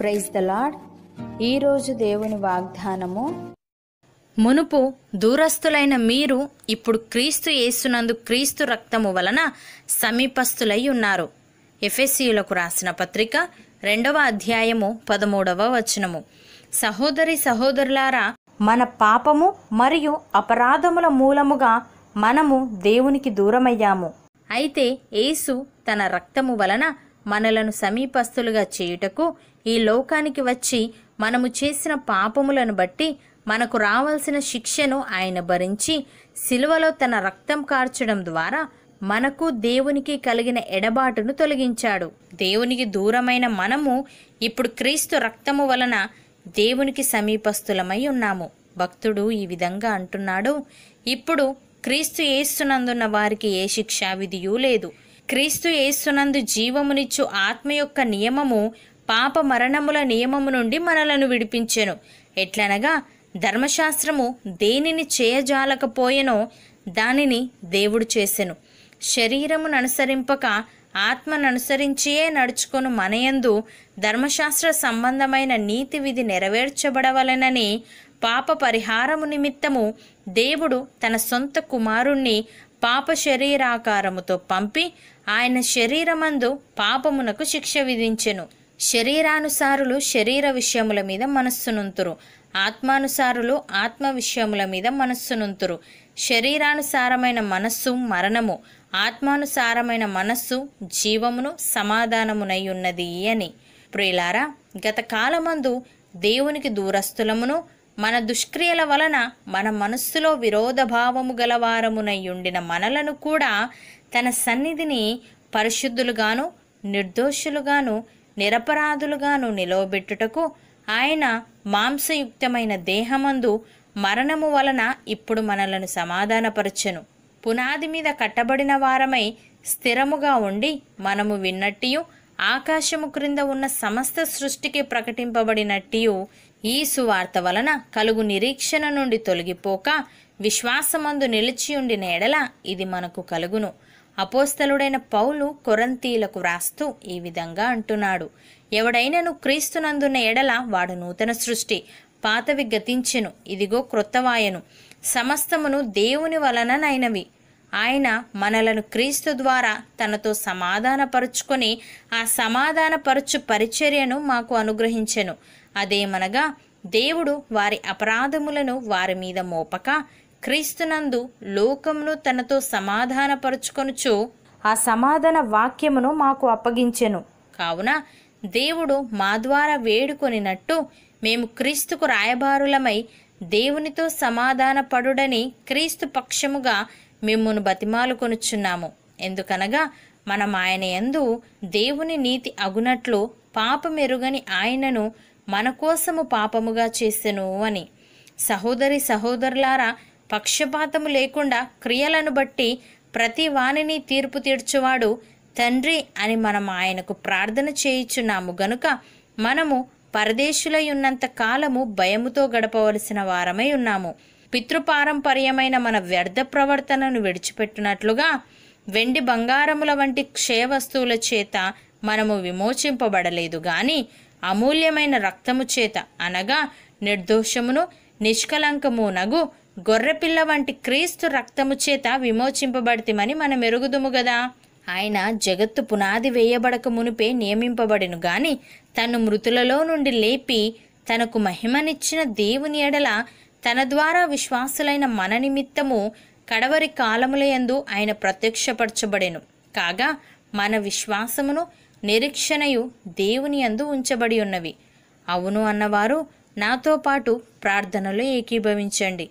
praise the lord ఈరోజు దేవుని వాగ్దానము మునుపు దూరస్తులైన మీరు ఇప్పుడు క్రీస్తు యేసునందు క్రీస్తు రక్తము వలన సమీపస్తులై ఉన్నారు ఎఫెసీయులకు రాసిన పత్రిక రెండవ అధ్యాయము పదమూడవ వచనము సహోదరి సహోదరులారా మన పాపము మరియు అపరాధముల మూలముగా మనము దేవునికి దూరమయ్యాము అయితే యేసు తన రక్తము వలన మనలను సమీపస్తులుగా చేయుటకు ఈ లోకానికి వచ్చి మనము చేసిన పాపములను బట్టి మనకు రావాల్సిన శిక్షను ఆయన భరించి సిలువలో తన రక్తం కార్చడం ద్వారా మనకు దేవునికి కలిగిన ఎడబాటును తొలగించాడు దేవునికి దూరమైన మనము ఇప్పుడు క్రీస్తు రక్తము వలన దేవునికి సమీపస్తులమై ఉన్నాము భక్తుడు ఈ విధంగా అంటున్నాడు ఇప్పుడు క్రీస్తు యేసునందున్న వారికి ఏ శిక్షా విధియూ లేదు క్రీస్తు యేసునందు జీవమునిచ్చు ఆత్మ యొక్క నియమము పాప మరణముల నియమము నుండి మనలను విడిపించెను ఎట్లనగా ధర్మశాస్త్రము దేనిని చేయజాలకపోయెనో దానిని దేవుడు చేసెను శరీరమును అనుసరింపక ఆత్మను అనుసరించియే నడుచుకొను మనయందు ధర్మశాస్త్ర సంబంధమైన నీతి విధి నెరవేర్చబడవలెనని పాప పరిహారము నిమిత్తము దేవుడు తన సొంత కుమారుణ్ణి పాప శరీరాకారముతో పంపి ఆయన శరీరమందు పాపమునకు శిక్ష విధించెను శరీరానుసారులు శరీర విషయముల మీద మనస్సునుంతురు ఆత్మానుసారులు ఆత్మ విషయముల మీద మనస్సునుంతురు శరీరానుసారమైన మనస్సు మరణము ఆత్మానుసారమైన మనస్సు జీవమును సమాధానమునై ఉన్నది అని ప్రియులారా గత కాలమందు దేవునికి దూరస్థులమును మన దుష్క్రియల వలన మన మనస్సులో విరోధ భావము గలవారమునై ఉండిన మనలను కూడా తన సన్నిధిని పరిశుద్ధులుగాను నిర్దోషులుగాను నిరపరాధులుగాను నిలవబెట్టుటకు ఆయన మాంసయుక్తమైన దేహమందు మరణము వలన ఇప్పుడు మనలను సమాధానపరచెను పునాది మీద కట్టబడిన వారమై స్థిరముగా ఉండి మనము విన్నట్టియు ఆకాశము క్రింద ఉన్న సమస్త సృష్టికి ప్రకటింపబడినట్టియు ఈ సువార్త వలన కలుగు నిరీక్షణ నుండి తొలగిపోక విశ్వాసమందు నిలిచియుండిన ఎడల ఇది మనకు కలుగును అపోస్తలుడైన పౌలు కొరంతీలకు వ్రాస్తూ ఈ విధంగా అంటున్నాడు ఎవడైనను క్రీస్తునందున్న ఎడల వాడు నూతన సృష్టి పాతవి గతించెను ఇదిగో క్రొత్తవాయను సమస్తమును దేవుని వలననైనవి ఆయన మనలను క్రీస్తు ద్వారా తనతో సమాధానపరుచుకొని ఆ సమాధానపరచు పరిచర్యను మాకు అనుగ్రహించెను అదేమనగా దేవుడు వారి అపరాధములను వారి మీద మోపక క్రీస్తునందు లోకమును తనతో సమాధానపరుచుకొనుచు ఆ సమాధాన వాక్యమును మాకు అప్పగించెను కావున దేవుడు మా ద్వారా వేడుకొనినట్టు మేము క్రీస్తుకు రాయబారులమై దేవునితో సమాధానపడుడని క్రీస్తు పక్షముగా మిమ్మును బతిమాలు కొనుచున్నాము ఎందుకనగా మనం ఆయన యందు దేవుని నీతి అగునట్లు పాపమెరుగని ఆయనను మన కోసము పాపముగా చేసెను అని సహోదరి సహోదరులారా పక్షపాతము లేకుండా క్రియలను బట్టి ప్రతి వానిని తీర్పు తీర్చువాడు తండ్రి అని మనం ఆయనకు ప్రార్థన చేయుచున్నాము గనుక మనము పరదేశులై ఉన్నంత కాలము భయముతో గడపవలసిన వారమై ఉన్నాము పితృపారంపర్యమైన మన వ్యర్థ ప్రవర్తనను విడిచిపెట్టినట్లుగా వెండి బంగారముల వంటి క్షయ వస్తువుల చేత మనము విమోచింపబడలేదు గాని అమూల్యమైన రక్తము చేత అనగా నిర్దోషమును నిష్కలంకమునగు గొర్రెపిల్ల వంటి క్రీస్తు రక్తము చేత విమోచింపబడితిమని మనం ఎరుగుదుము గదా ఆయన జగత్తు పునాది వేయబడక మునిపే నియమింపబడిను గాని తను మృతులలో నుండి లేపి తనకు మహిమనిచ్చిన దేవుని ఎడల తన ద్వారా విశ్వాసులైన మన నిమిత్తము కడవరి కాలములయందు ఆయన ప్రత్యక్షపరచబడెను కాగా మన విశ్వాసమును నిరీక్షణయు దేవుని యందు ఉంచబడి ఉన్నవి అవును అన్నవారు నాతో పాటు ప్రార్థనలో ఏకీభవించండి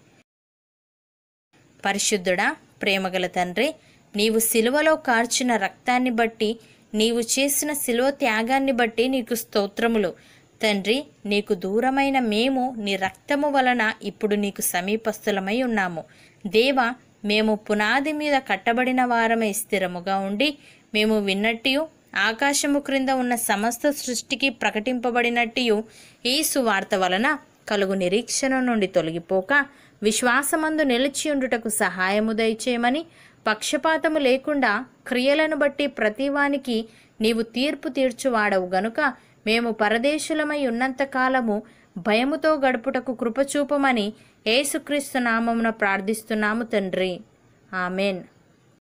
పరిశుద్ధుడా ప్రేమగల తండ్రి నీవు సిలువలో కార్చిన రక్తాన్ని బట్టి నీవు చేసిన సిలువ త్యాగాన్ని బట్టి నీకు స్తోత్రములు తండ్రి నీకు దూరమైన మేము నీ రక్తము వలన ఇప్పుడు నీకు సమీపస్థులమై ఉన్నాము దేవ మేము పునాది మీద కట్టబడిన వారమై స్థిరముగా ఉండి మేము విన్నట్టియు ఆకాశము క్రింద ఉన్న సమస్త సృష్టికి ప్రకటింపబడినట్టియు ఈ సువార్త వలన కలుగు నిరీక్షణ నుండి తొలగిపోక విశ్వాసమందు నిలిచియుండుటకు సహాయము దయచేయమని పక్షపాతము లేకుండా క్రియలను బట్టి ప్రతివానికి నీవు తీర్పు తీర్చువాడవు గనుక మేము పరదేశులమై ఉన్నంత కాలము భయముతో గడుపుటకు కృపచూపమని యేసుక్రీస్తు నామమున ప్రార్థిస్తున్నాము తండ్రి ఆమెన్